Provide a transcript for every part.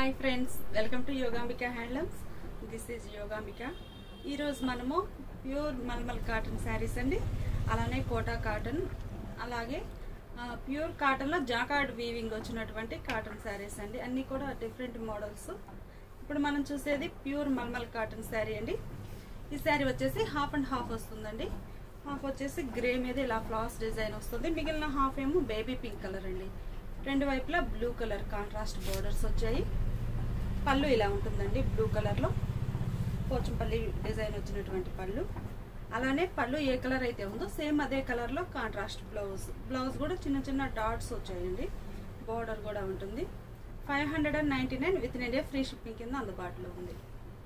Hi friends welcome to Yogambika handlooms this is Yogambika ఈరోజు మనము pure mulmul cotton saris అండి అలానే కోటా కాటన్ అలాగే ఆ, ప్యూర్ కాటన్లో జాకార్డ్ వీవింగ్ వచ్చినటువంటి కాటన్ శారీస్ అండి అన్నీ కూడా డిఫరెంట్ మోడల్స్ ఇప్పుడు మనం చూసేది ప్యూర్ మల్మల్ కాటన్ శారీ అండి ఈ శారీ వచ్చేసి హాఫ్ అండ్ హాఫ్ వస్తుందండి హాఫ్ వచ్చేసి గ్రే మీద ఇలా ఫ్లాస్ డిజైన్ వస్తుంది మిగిలిన హాఫ్ ఏమో బేబీ పింక్ కలర్ అండి రెండు వైపులా బ్లూ కలర్ కాంట్రాస్ట్ బోర్డర్స్ వచ్చాయి పళ్ళు ఇలా ఉంటుందండి బ్లూ కలర్లో పోచంపల్లి డిజైన్ వచ్చినటువంటి పళ్ళు అలానే పళ్ళు ఏ కలర్ అయితే ఉందో సేమ్ అదే కలర్లో కాంట్రాస్ట్ బ్లౌజ్ బ్లౌజ్ కూడా చిన్న చిన్న డాట్స్ వచ్చాయండి బోర్డర్ కూడా ఉంటుంది five hundred and ninety nine within India free shipping కింద అందుబాటులో ఉంది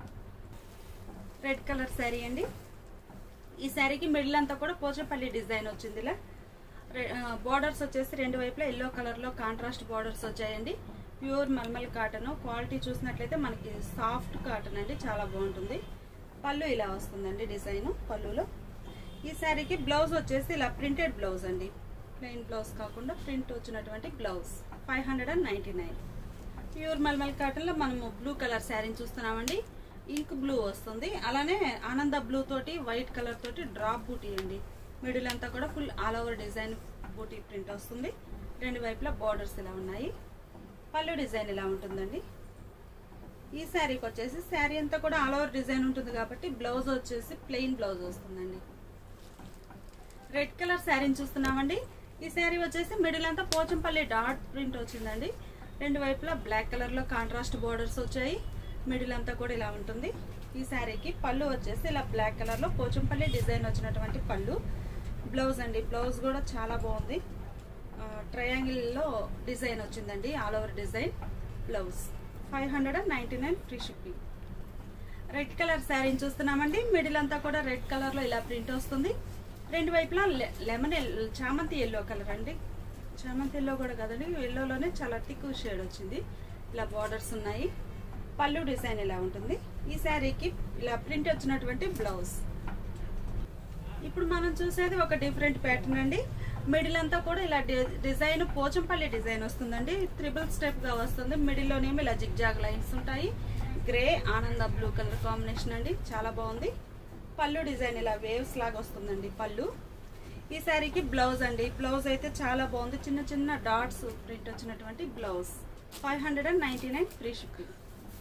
రెడ్ కలర్ శారీ అండి ఈ శారీకి మిడిల్ అంతా కూడా పోచంపల్లి డిజైన్ వచ్చింది ఇలా బార్డర్స్ వచ్చేసి రెండు వైపులా ఎల్లో కలర్లో కాంట్రాస్ట్ బార్డర్స్ వచ్చాయండి ప్యూర్ మల్మల్ కాటన్ క్వాలిటీ చూసినట్లయితే మనకి సాఫ్ట్ కాటన్ అండి చాలా బాగుంటుంది పళ్ళు ఇలా వస్తుందండి డిజైన్ పళ్ళులో ఈ శారీకి బ్లౌజ్ వచ్చేసి ఇలా ప్రింటెడ్ బ్లౌజ్ అండి ప్లెయిన్ బ్లౌజ్ కాకుండా ప్రింట్ వచ్చినటువంటి blouse five hundred and ninety nine pure mulmul కాటన్లో మనము బ్లూ కలర్ శారీని చూస్తున్నామండి ఇంక్ బ్లూ వస్తుంది అలానే ఆనంద బ్లూ తోటి వైట్ కలర్ తోటి డ్రాప్ బూటీ అండి మిడిల్ అంతా కూడా full all over design buti print వస్తుంది రెండు వైపులా బార్డర్స్ ఇలా ఉన్నాయి పళ్ళు డిజైన్ ఇలా ఉంటుందండి ఈ శారీకి వచ్చేసి శారీ అంతా కూడా ఆల్ ఓవర్ డిజైన్ ఉంటుంది కాబట్టి బ్లౌజ్ వచ్చేసి ప్లెయిన్ బ్లౌజ్ వస్తుందండి రెడ్ కలర్ శారీని చూస్తున్నామండి ఈ శారీ వచ్చేసి మిడిల్ అంతా పోచంపల్లి డాట్ ప్రింట్ వచ్చిందండి రెండు వైపులా బ్లాక్ కలర్లో కాంట్రాస్ట్ బోర్డర్స్ వచ్చాయి మిడిల్ అంతా కూడా ఇలా ఉంటుంది ఈ శారీకి పళ్ళు వచ్చేసి ఇలా బ్లాక్ కలర్లో పోచంపల్లి డిజైన్ వచ్చినటువంటి పళ్ళు బ్లౌజ్ అండి బ్లౌజ్ కూడా చాలా బాగుంది ట్రయాంగిల్లో డిజైన్ వచ్చిందండి all over design blouse five hundred and ninety nine free shipping red colour శారీని చూస్తున్నామండి మిడిల్ అంతా కూడా రెడ్ కలర్లో ఇలా ప్రింట్ వస్తుంది రెండు వైపులా లెమన్ చామంతి ఎల్లో కలర్ అండి చామంతి ఎల్లో కూడా కదండి ఎల్లోలోనే చాలా టిక్ షేడ్ వచ్చింది ఇలా బార్డర్స్ ఉన్నాయి పళ్ళు డిజైన్ ఇలా ఉంటుంది ఈ శారీకి ఇలా ప్రింట్ వచ్చినటువంటి బ్లౌజ్ ఇప్పుడు మనం చూసేది ఒక డిఫరెంట్ ప్యాటర్న్ అండి మిడిల్ అంతా కూడా ఇలా డిజైన్ పోచంపల్లి డిజైన్ వస్తుందండి త్రిబుల్ స్టెప్ గా వస్తుంది మిడిల్ లోనేమో ఇలా జిగ్జాగ్ లైన్స్ ఉంటాయి grey Ananda blue colour combination అండి చాలా బాగుంది పళ్ళు డిజైన్ ఇలా వేవ్స్ లాగా వస్తుందండి పళ్ళు ఈ శారీకి బ్లౌజ్ అండి బ్లౌజ్ అయితే చాలా బాగుంది చిన్న చిన్న డాట్స్ ప్రింట్ వచ్చినటువంటి blouse five hundred and ninety nine free shipping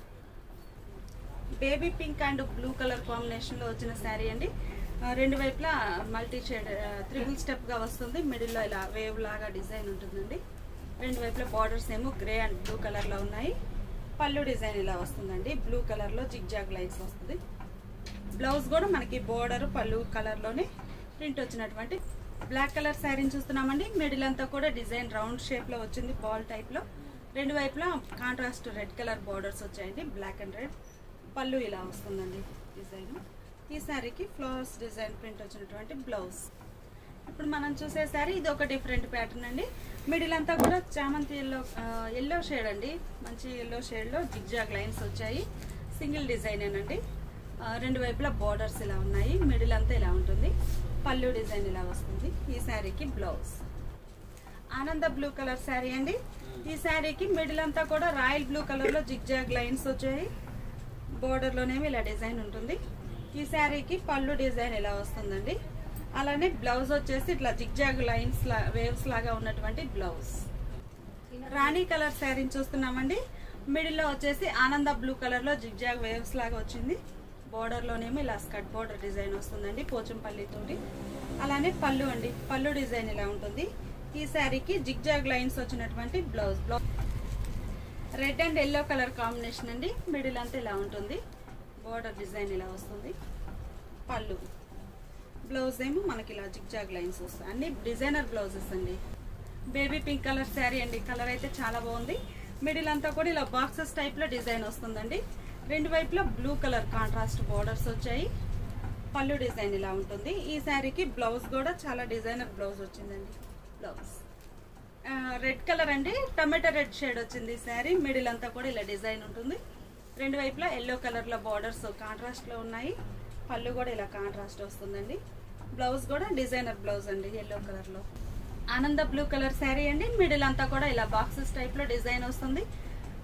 baby pink and blue colour కాంబినేషన్లో వచ్చిన శారీ అండి ఆ, రెండు వైపులా మల్టీ షేడ్ త్రిబుల్ స్టెప్గా వస్తుంది మిడిల్లో ఇలా వేవ్ లాగా డిజైన్ ఉంటుందండి రెండు వైపులా బార్డర్స్ ఏమో గ్రే అండ్ బ్లూ కలర్లో ఉన్నాయి పళ్ళు డిజైన్ ఇలా వస్తుందండి బ్లూ కలర్లో జిగ్జాగ్ లైన్స్ వస్తుంది బ్లౌజ్ కూడా మనకి బోర్డర్ పళ్ళు కలర్లోనే ప్రింట్ వచ్చినటువంటి బ్లాక్ కలర్ శారీని చూస్తున్నామండి మిడిల్ అంతా కూడా డిజైన్ రౌండ్ షేప్లో వచ్చింది బాల్ టైప్లో రెండు వైపులా కాంట్రాస్ట్ రెడ్ కలర్ బార్డర్స్ వచ్చాయండి బ్లాక్ అండ్ రెడ్ పళ్ళు ఇలా వస్తుందండి డిజైన్ ఈ శారీకి ఫ్లవర్స్ డిజైన్ ప్రింట్ వచ్చినటువంటి బ్లౌజ్ ఇప్పుడు మనం చూసే శారీ ఇది ఒక డిఫరెంట్ ప్యాటర్న్ అండి మిడిల్ అంతా కూడా చామంతి ఎల్లో ఎల్లో షేడ్ అండి మంచి ఎల్లో షేడ్లో జిగ్జాగ్ లైన్స్ వచ్చాయి సింగిల్ డిజైన్ అండి రెండు వైపులా బార్డర్స్ ఇలా ఉన్నాయి మిడిల్ అంతా ఇలా ఉంటుంది పళ్ళు డిజైన్ ఇలా వస్తుంది ఈ శారీకి బ్లౌజ్ ఆనంద బ్లూ కలర్ శారీ అండి ఈ శారీకి మిడిల్ అంతా కూడా రాయల్ బ్లూ కలర్లో జిగ్జాగ్ లైన్స్ వచ్చాయి బోర్డర్లోనేమో ఇలా డిజైన్ ఉంటుంది ఈ శారీకి పళ్ళు డిజైన్ ఇలా వస్తుందండి అలానే బ్లౌజ్ వచ్చేసి ఇట్లా జిగ్జాగ్ లైన్స్ లా వేవ్స్ లాగా ఉన్నటువంటి బ్లౌజ్ రాణి కలర్ శారీని చూస్తున్నామండి మిడిల్లో వచ్చేసి ఆనంద బ్లూ కలర్లో జిగ్జాగ్ వేవ్స్ లాగా వచ్చింది బోర్డర్లోనేమో ఇలా స్కట్ బోర్డర్ డిజైన్ వస్తుందండి పోచంపల్లి తోటి అలానే పళ్ళు అండి పళ్ళు డిజైన్ ఇలా ఉంటుంది ఈ శారీకి జిగ్జాగ్ లైన్స్ వచ్చినటువంటి blouse blouse red and yellow colour combination అండి మిడిల్ అంతా ఇలా ఉంటుంది బోర్డర్ డిజైన్ ఇలా వస్తుంది పళ్ళు బ్లౌజ్ ఏమో మనకి ఇలా జిగ్జాగ్ లైన్స్ వస్తాయి అన్ని డిజైనర్ బ్లౌజెస్ అండి బేబీ పింక్ కలర్ శారీ అండి కలర్ అయితే చాలా బాగుంది మిడిల్ అంతా కూడా ఇలా బాక్సెస్ టైప్లో డిజైన్ వస్తుందండి రెండు వైపులా బ్లూ కలర్ కాంట్రాస్ట్ బోర్డర్స్ వచ్చాయి పళ్ళు డిజైన్ ఇలా ఉంటుంది ఈ శారీకి బ్లౌజ్ కూడా చాలా డిజైనర్ బ్లౌజ్ వచ్చిందండి బ్లౌజ్ రెడ్ కలర్ అండి టమాటా రెడ్ షేడ్ వచ్చింది ఈ శారీ మిడిల్ అంతా కూడా ఇలా డిజైన్ ఉంటుంది రెండు వైపులా ఎల్లో కలర్లో బార్డర్స్ కాంట్రాస్ట్లో ఉన్నాయి పళ్ళు కూడా ఇలా కాంట్రాస్ట్ వస్తుందండి బ్లౌజ్ కూడా డిజైనర్ బ్లౌజ్ అండి ఎల్లో కలర్లో ఆనంద బ్లూ కలర్ శారీ అండి మిడిల్ అంతా కూడా ఇలా బాక్సెస్ టైప్లో డిజైన్ వస్తుంది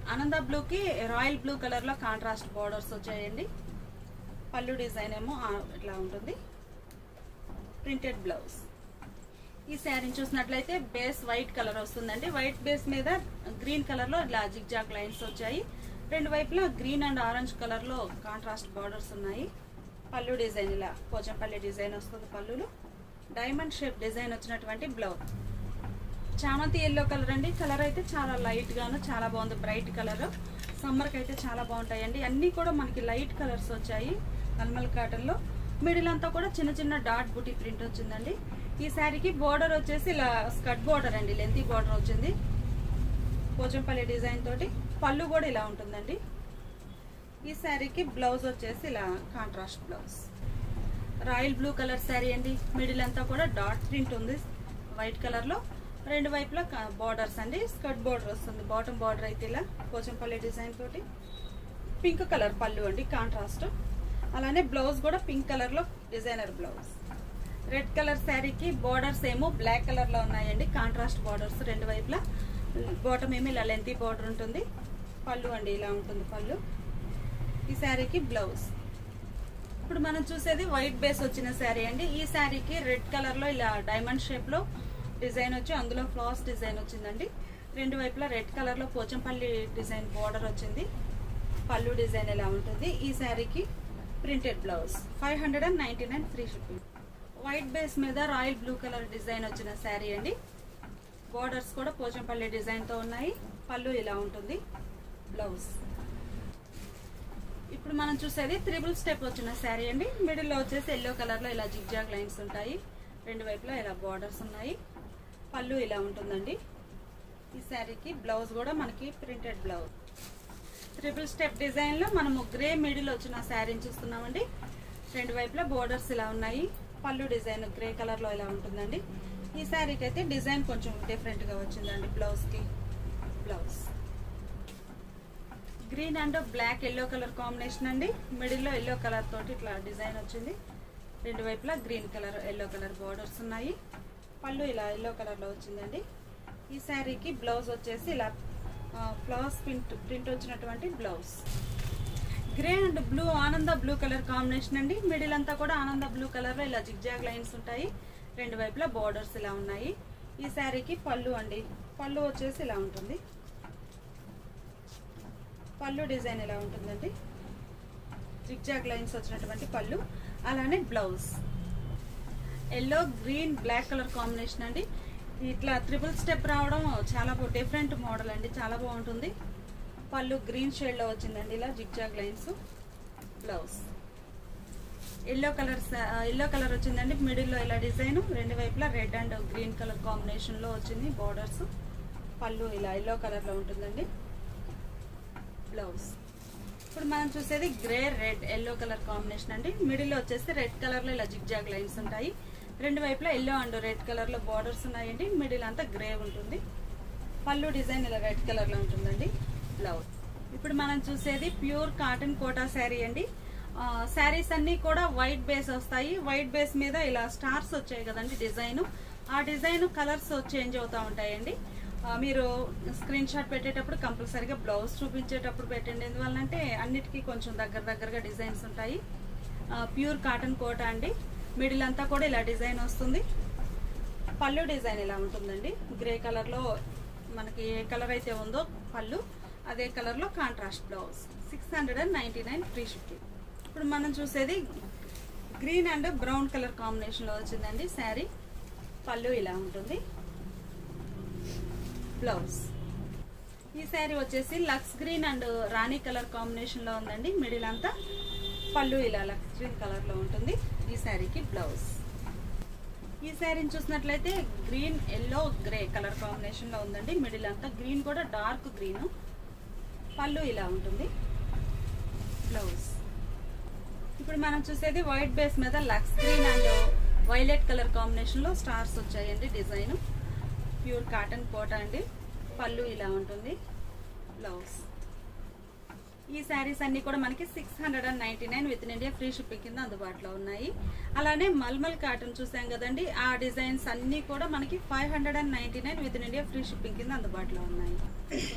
ఆనంద బ్లూకి రాయల్ బ్లూ కలర్ లో కాంట్రాస్ట్ బోర్డర్స్ వచ్చాయండి పళ్ళు డిజైన్ ఏమో ఆ, ఇట్లా ఉంటుంది ప్రింటెడ్ బ్లౌజ్ ఈ శారీని చూసినట్లయితే బేస్ వైట్ కలర్ వస్తుందండి వైట్ బేస్ మీద గ్రీన్ కలర్ లో ఇలా జిగ్జాగ్ లైన్స్ వచ్చాయి రెండు వైపులా గ్రీన్ అండ్ ఆరెంజ్ కలర్ లో కాంట్రాస్ట్ బార్డర్స్ ఉన్నాయి పళ్ళు డిజైన్ ఇలా పోచంపల్లి డిజైన్ వస్తుంది పళ్ళులో డైమండ్ షేప్ డిజైన్ వచ్చినటువంటి బ్లౌజ్ చామంతి ఎల్లో కలర్ అండి కలర్ అయితే చాలా లైట్ గాను చాలా బాగుంది బ్రైట్ కలర్ సమ్మర్ కి అయితే చాలా బాగుంటాయండి అన్ని కూడా మనకి లైట్ కలర్స్ వచ్చాయి నల్మల్ కాటన్ లో మిడిల్ అంతా కూడా చిన్న చిన్న డాట్ బుటీ ప్రింట్ వచ్చిందండి ఈ శారీకి బోర్డర్ వచ్చేసి ఇలా స్కట్ బోర్డర్ అండి లెంతీ బోర్డర్ వచ్చింది పోచంపల్లి డిజైన్ తోటి పళ్ళు కూడా ఇలా ఉంటుందండి ఈ శారీకి బ్లౌజ్ వచ్చేసి ఇలా contrast blouse royal blue colour sari అండి మిడిల్ అంతా కూడా డాట్ ప్రింట్ ఉంది వైట్ కలర్ లో రెండు వైపులా బార్డర్స్ అండి స్కర్ట్ బార్డర్ వస్తుంది బాటమ్ బార్డర్ అయితే ఇలా పోచంపల్లి డిజైన్ తోటి పింక్ కలర్ పళ్ళు అండి కాంట్రాస్ట్ అలానే బ్లౌజ్ కూడా పింక్ కలర్ లో డిజైనర్ బ్లౌజ్ రెడ్ కలర్ శారీకి బార్డర్స్ ఏమో బ్లాక్ కలర్ లో ఉన్నాయండి కాంట్రాస్ట్ బార్డర్స్ రెండు వైపులా బాటమ్ ఏమో ఇలా లెంతీ బార్డర్ ఉంటుంది పళ్ళు అండి ఇలా ఉంటుంది పళ్ళు ఈ శారీకి బ్లౌజ్ ఇప్పుడు మనం చూసేది వైట్ బేస్ వచ్చిన శారీ అండి ఈ శారీకి రెడ్ కలర్ లో ఇలా డైమండ్ షేప్ లో డిజైన్ వచ్చి అందులో ఫ్లాస్ డిజైన్ వచ్చిందండి రెండు వైపులా రెడ్ కలర్ లో పోచంపల్లి డిజైన్ బార్డర్ వచ్చింది పళ్ళు డిజైన్ ఎలా ఉంటుంది ఈ శారీకి printed blouse five hundred and ninety nine free shipping white base మీద రాయల్ బ్లూ కలర్ డిజైన్ వచ్చిన శారీ అండి బార్డర్స్ కూడా పోచంపల్లి డిజైన్ తో ఉన్నాయి పళ్ళు ఇలా ఉంటుంది బ్లౌజ్ ఇప్పుడు మనం చూసేది త్రిబుల్ స్టెప్ వచ్చిన శారీ అండి మిడిల్ లో వచ్చేసి ఎల్లో కలర్ లో ఇలా జిగ్జాగ్ లైన్స్ ఉంటాయి రెండు వైపులా ఇలా బార్డర్స్ ఉన్నాయి పళ్ళు ఇలా ఉంటుందండి ఈ శారీకి బ్లౌజ్ కూడా మనకి printed blouse triple step design లో మనము గ్రే మిడిల్ వచ్చిన శారీని చూస్తున్నామండి రెండు వైపులా బోర్డర్స్ ఇలా ఉన్నాయి పళ్ళు డిజైన్ గ్రే కలర్ లో ఇలా ఉంటుందండి ఈ శారీకి అయితే డిజైన్ కొంచెం డిఫరెంట్ గా వచ్చిందండి బ్లౌజ్ కి blouse green and black yellow colour combination అండి మిడిల్ లో ఎల్లో కలర్ తోటి ఇట్లా డిజైన్ వచ్చింది రెండు వైపులా green colour yellow colour borders ఉన్నాయి పళ్ళు ఇలా ఎల్లో కలర్ లో వచ్చిందండి ఈ శారీకి బ్లౌజ్ వచ్చేసి ఇలా ఫ్లవర్స్ ప్రింట్ ప్రింట్ వచ్చినటువంటి blouse grey and blue Ananda blue colour combination అండి మిడిల్ అంతా కూడా ఆనంద బ్లూ కలర్ లో ఇలా జిగ్జాగ్ లైన్స్ ఉంటాయి రెండు వైపులా బార్డర్స్ ఇలా ఉన్నాయి ఈ శారీకి పళ్ళు అండి పళ్ళు వచ్చేసి ఇలా ఉంటుంది పళ్ళు డిజైన్ ఎలా ఉంటుందండి జిగ్జాగ్ లైన్స్ వచ్చినటువంటి పళ్ళు అలానే blouse yellow green black colour combination అండి ఇట్లా త్రిపుల్ స్టెప్ రావడం చాలా డిఫరెంట్ మోడల్ అండి చాలా బాగుంటుంది పళ్ళు గ్రీన్ షేడ్ లో వచ్చిందండి ఇలా zigzag lines blouse yellow colour yellow colour వచ్చిందండి మిడిల్ లో ఇలా డిజైన్ రెండు వైపులా red and green colour combination లో వచ్చింది బార్డర్స్ పళ్ళు ఇలా ఎల్లో కలర్ లో ఉంటుందండి బ్లౌజ్ ఇప్పుడు మనం చూసేది grey red yellow colour combination అండి మిడిల్ లో వచ్చేసి రెడ్ కలర్ లో ఇలా జిగ్జాగ్ లైన్స్ ఉంటాయి రెండు వైపులా ఎల్లో అండ్ రెడ్ కలర్ లో బార్డర్స్ ఉన్నాయండి మిడిల్ అంతా గ్రే ఉంటుంది పళ్ళు డిజైన్ ఇలా రెడ్ కలర్ లో ఉంటుందండి బ్లౌజ్ ఇప్పుడు మనం చూసేది ప్యూర్ కాటన్ కోటా శారీ అండి శారీస్ అన్ని కూడా వైట్ బేస్ వస్తాయి వైట్ బేస్ మీద ఇలా స్టార్స్ వచ్చాయి కదండి డిజైన్ ఆ డిజైన్ కలర్స్ చేంజ్ అవుతా ఉంటాయండి ఆ, మీరు స్క్రీన్ షాట్ పెట్టేటప్పుడు కంపల్సరీగా బ్లౌజ్ చూపించేటప్పుడు పెట్టండి ఎందువల్లంటే అన్నిటికీ కొంచెం దగ్గర దగ్గరగా డిజైన్స్ ఉంటాయి ప్యూర్ కాటన్ కోట అండి మిడిల్ అంతా కూడా ఇలా డిజైన్ వస్తుంది పళ్ళు డిజైన్ ఇలా ఉంటుందండి గ్రే కలర్ లో మనకి ఏ కలర్ అయితే ఉందో పళ్ళు అదే కలర్ లో contrast blouse six hundred and ninety nine free shipping ఇప్పుడు మనం చూసేది green and brown colour combination లో వచ్చిందండి శారీ పళ్ళు ఇలా ఉంటుంది బ్లౌజ్ ఈ శారీ వచ్చేసి లక్స్ green and rani colour combination లో ఉందండి మిడిల్ అంతా పళ్ళు ఇలా లక్స్ గ్రీన్ కలర్ లో ఉంటుంది ఈ శారీకి బ్లౌజ్ ఈ శారీని చూసినట్లయితే green yellow grey colour combination లో ఉందండి మిడిల్ అంతా గ్రీన్ కూడా డార్క్ గ్రీన్ పళ్ళు ఇలా ఉంటుంది బ్లౌజ్ ఇప్పుడు మనం చూసేది వైట్ బేస్ మీద లక్స్ green and violet colour combination లో స్టార్స్ వచ్చాయండి డిజైన్ ప్యూర్ కాటన్ కోట అండి పళ్ళు ఇలా ఉంటుంది బ్లౌజ్ ఈ శారీస్ అన్ని కూడా మనకి six hundred and ninety nine within India free shipping కింద అందుబాటులో ఉన్నాయి అలానే మల్మల్ కాటన్ చూసాం కదండి ఆ డిజైన్స్ అన్ని కూడా మనకి five hundred and ninety nine within India free shipping కింద అందుబాటులో ఉన్నాయి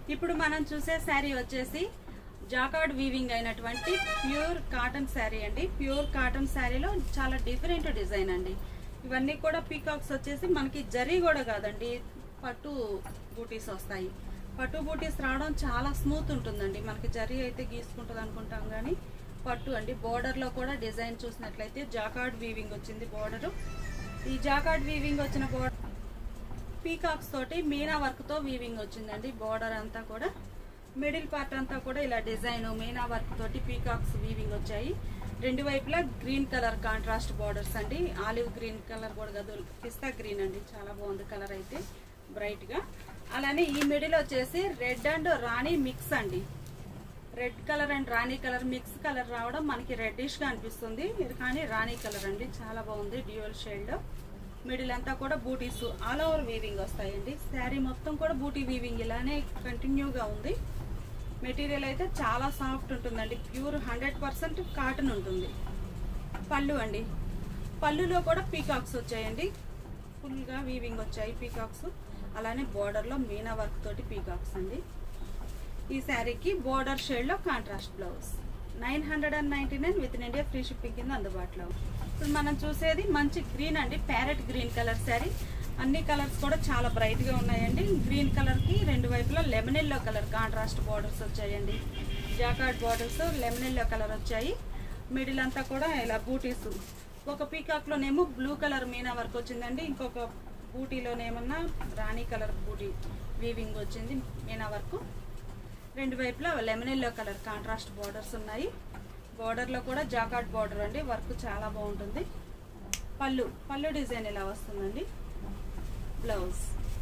ఇప్పుడు మనం చూసే శారీ వచ్చేసి జాకార్డ్ వీవింగ్ అయినటువంటి ప్యూర్ కాటన్ శారీ అండి ప్యూర్ కాటన్ శారీలో చాలా డిఫరెంట్ డిజైన్ అండి ఇవన్నీ కూడా పీకాక్స్ వచ్చేసి మనకి జరీ కూడా కాదండి పట్టు బూటీస్ వస్తాయి పట్టు బూటీస్ రావడం చాలా స్మూత్ ఉంటుందండి మనకి జరీ అయితే గీసుకుంటుంది అనుకుంటాం కానీ పట్టు అండి బోర్డర్లో కూడా డిజైన్ చూసినట్లయితే జాకార్డ్ వీవింగ్ వచ్చింది బోర్డరు ఈ జాకార్డ్ వీవింగ్ వచ్చిన బోర్డర్ పీకాక్స్ తోటి మీనా వర్క్ తో వీవింగ్ వచ్చిందండి బోర్డర్ అంతా కూడా మిడిల్ పార్ట్ అంతా కూడా ఇలా డిజైన్ మీనా వర్క్ తోటి పీకాక్స్ వీవింగ్ వచ్చాయి రెండు వైపులా గ్రీన్ కలర్ కాంట్రాస్ట్ బోర్డర్స్ అండి ఆలివ్ గ్రీన్ కలర్ కూడా కాదు పిస్తా గ్రీన్ అండి చాలా బాగుంది కలర్ అయితే బ్రైట్ గా అలానే ఈ మిడిల్ వచ్చేసి రెడ్ అండ్ రాణి మిక్స్ అండి red colour and rani colour mix colour రావడం మనకి రెడ్డిష్ గా అనిపిస్తుంది ఇది కానీ రాణి కలర్ అండి చాలా బాగుంది డ్యూయల్ షేడ్ మిడిల్ అంతా కూడా బూటీస్ ఆల్ ఓవర్ వీవింగ్ వస్తాయండి శారీ మొత్తం కూడా బూటీ వీవింగ్ ఇలానే కంటిన్యూగా ఉంది మెటీరియల్ అయితే చాలా సాఫ్ట్ ఉంటుందండి ప్యూర్ హండ్రెడ్ పర్సెంట్ కాటన్ ఉంటుంది పళ్ళు అండి పళ్ళులో కూడా పీకాక్స్ వచ్చాయండి ఫుల్గా వీవింగ్ వచ్చాయి పీకాక్స్ అలానే బోర్డర్లో మీనా వర్క్ తోటి పీకాక్స్ అండి ఈ శారీకి బోర్డర్ షేడ్లో contrast blouse nine hundred and ninety nine within India free shipping కింద అందుబాటులో ఉంది. ఇప్పుడు మనం చూసేది మంచి గ్రీన్ అండి ప్యారెట్ గ్రీన్ కలర్ శారీ అన్ని కలర్స్ కూడా చాలా బ్రైట్ గా ఉన్నాయండి గ్రీన్ కలర్ కి రెండు వైపులా lemon yellow colour contrast borders వచ్చాయండి jacquard borders lemon yellow colour వచ్చాయి మిడిల్ అంతా కూడా ఇలా బూటీస్ ఒక పీకాక్ లోనేమో బ్లూ కలర్ మీనా వర్క్ వచ్చిందండి ఇంకొక బూటీలోనేమన్నా రాణి కలర్ బూటీ వీవింగ్ వచ్చింది మీనా వర్క్ రెండు వైపులా lemon yellow colour contrast borders ఉన్నాయి బార్డర్ లో కూడా జాకాట్ బార్డర్ అండి వర్క్ చాలా బాగుంటుంది పళ్ళు పళ్ళు డిజైన్ ఇలా వస్తుందండి బ్లౌజ్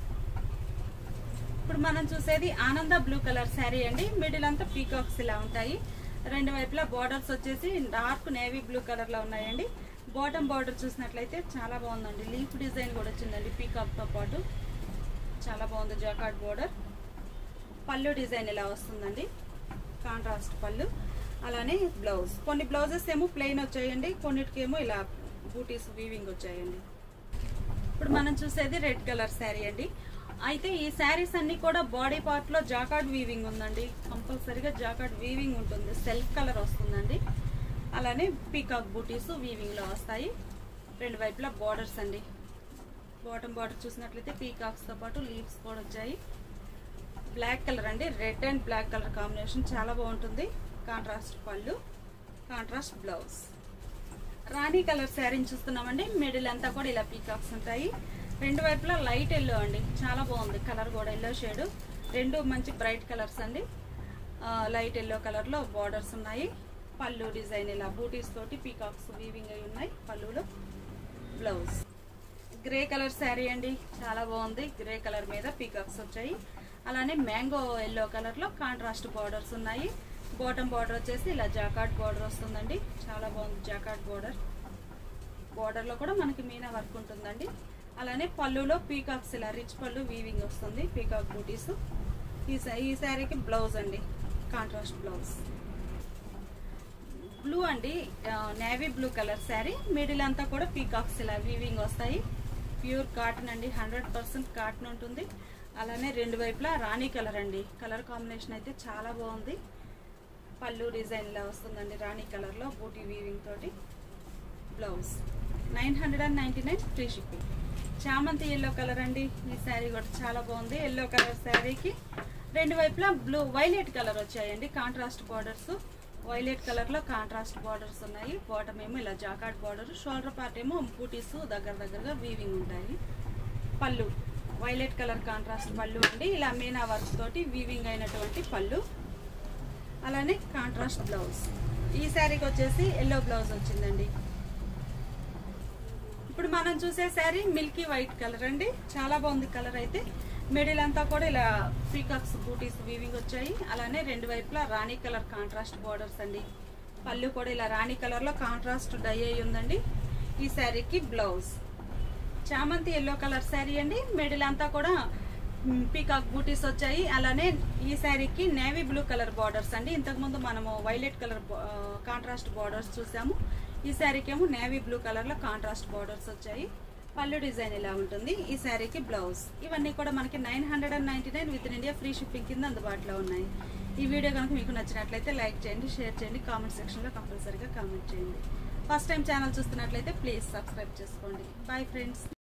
ఇప్పుడు మనం చూసేది ఆనంద బ్లూ కలర్ శారీ అండి మిడిల్ అంతా పీకాక్స్ ఇలా ఉంటాయి రెండు వైపులా బార్డర్స్ వచ్చేసి డార్క్ నేవీ బ్లూ కలర్ లో ఉన్నాయండి బాటమ్ బార్డర్ చూసినట్లయితే చాలా బాగుందండి లీఫ్ డిజైన్ కూడా వచ్చిందండి పీకాక్ తో పాటు చాలా బాగుంది జాకాట్ బార్డర్ పళ్ళు డిజైన్ ఇలా వస్తుందండి కాంట్రాస్ట్ పళ్ళు అలానే బ్లౌజ్ కొన్ని బ్లౌజెస్ ఏమో ప్లెయిన్ వచ్చాయండి కొన్నిటికేమో ఇలా బూటీస్ వీవింగ్ వచ్చాయండి ఇప్పుడు మనం చూసేది రెడ్ కలర్ శారీ అండి అయితే ఈ శారీస్ అన్ని కూడా బాడీ పార్ట్ లో జాకార్డ్ వీవింగ్ ఉందండి కంపల్సరీగా జాకార్డ్ వీవింగ్ ఉంటుంది సెల్ఫ్ కలర్ వస్తుందండి అలానే పీకాక్ బూటీస్ వీవింగ్ లో వస్తాయి రెండు వైపులా బార్డర్స్ అండి బాటమ్ బార్డర్ చూసినట్లయితే పీకాక్స్ తో పాటు లీవ్స్ కూడా వచ్చాయి బ్లాక్ కలర్ అండి red and black colour combination చాలా బాగుంటుంది కాంట్రాస్ట్ పళ్ళు కాంట్రాస్ట్ బ్లౌజ్ రాణి కలర్ శారీని చూస్తున్నామండి మిడిల్ అంతా కూడా ఇలా పీకాక్స్ ఉంటాయి రెండు వైపులా లైట్ ఎల్లో అండి చాలా బాగుంది కలర్ కూడా ఎల్లో షేడ్ రెండు మంచి బ్రైట్ కలర్స్ అండి ఆ, లైట్ ఎల్లో కలర్ లో బార్డర్స్ ఉన్నాయి పళ్ళు డిజైన్ ఇలా బూటీస్ తోటి పీకాక్స్ వీవింగ్ అయి ఉన్నాయి పళ్ళులో బ్లౌజ్ గ్రే కలర్ శారీ అండి చాలా బాగుంది గ్రే కలర్ మీద పీకాక్స్ వచ్చాయి అలానే మ్యాంగో ఎల్లో కలర్ లో కాంట్రాస్ట్ బార్డర్స్ ఉన్నాయి బాటమ్ బార్డర్ వచ్చేసి ఇలా జాకాట్ బార్డర్ వస్తుందండి చాలా బాగుంది జాకాట్ బార్డర్ బార్డర్ లో కూడా మనకి మీనా వర్క్ ఉంటుందండి అలానే పళ్ళులో పీకాక్స్ ఇలా రిచ్ పళ్ళు వీవింగ్ వస్తుంది పీకాక్ బూటీస్ ఈ సా- ఈ శారీకి బ్లౌజ్ అండి కాంట్రాస్ట్ బ్లౌజ్ బ్లూ అండి navy blue colour sari middle అంతా కూడా పీకాక్స్ ఇలా వీవింగ్ వస్తాయి ప్యూర్ కాటన్ అండి హండ్రెడ్ పర్సెంట్ కాటన్ ఉంటుంది అలానే రెండు వైపులా రాణి కలర్ అండి కలర్ కాంబినేషన్ అయితే చాలా బాగుంది పళ్ళు డిజైన్ ఇలా వస్తుందండి రాణి కలర్ లో బూటీ వీవింగ్ తోటి blouse nine hundred and ninety nine free shipping చామంతి ఎల్లో కలర్ అండి ఈ శారీ కూడా చాలా బాగుంది ఎల్లో కలర్ శారీకి రెండు వైపులా బ్లూ వైలెట్ కలర్ వచ్చాయండి కాంట్రాస్ట్ బార్డర్స్ వైలెట్ కలర్ లో కాంట్రాస్ట్ బార్డర్స్ ఉన్నాయి బాటమ్ ఏమో ఇలా జాకాట్ బార్డర్ షోల్డర్ పార్ట్ ఏమో బూటీస్ దగ్గర దగ్గరగా వీవింగ్ ఉంటాయి పళ్ళు వైలెట్ కలర్ కాంట్రాస్ట్ పళ్ళు అండి ఇలా మీనా వర్క్ తోటి వీవింగ్ అయినటువంటి పళ్ళు అలానే కాంట్రాస్ట్ బ్లౌజ్ ఈ శారీకి వచ్చేసి ఎల్లో బ్లౌజ్ వచ్చిందండి ఇప్పుడు మనం చూసే శారీ మిల్కీ వైట్ కలర్ అండి చాలా బాగుంది కలర్ అయితే మిడిల్ అంతా కూడా ఇలా పీకాక్స్ బూటీస్ వీవింగ్ వచ్చాయి అలానే రెండు వైపులా రాణి కలర్ కాంట్రాస్ట్ బార్డర్స్ అండి పళ్ళు కూడా ఇలా రాణి కలర్ లో కాంట్రాస్ట్ డై అయి ఉందండి ఈ శారీకి బ్లౌజ్ చామంతి ఎల్లో కలర్ శారీ అండి మిడిల్ అంతా కూడా మ్, పీకాక్ బూటీస్ వచ్చాయి అలానే ఈ శారీకి నేవీ బ్లూ కలర్ బార్డర్స్ అండి ఇంతకుముందు మనము వైలెట్ కలర్ కాంట్రాస్ట్ బార్డర్స్ చూసాము ఈ శారీకి ఏమో నేవీ బ్లూ కలర్ లో కాంట్రాస్ట్ బార్డర్స్ వచ్చాయి పళ్ళు డిజైన్ ఇలా ఉంటుంది ఈ శారీకి బ్లౌజ్ ఇవన్నీ కూడా మనకి nine hundred and ninety nine within India free shipping కింద అందుబాటులో ఉన్నాయి ఈ వీడియో కనుక మీకు నచ్చినట్లయితే లైక్ చేయండి షేర్ చేయండి కామెంట్ సెక్షన్లో కంపల్సరీగా కామెంట్ చేయండి ఫస్ట్ టైం ఛానల్ చూస్తున్నట్లయితే ప్లీజ్ సబ్స్క్రైబ్ చేసుకోండి బాయ్ ఫ్రెండ్స్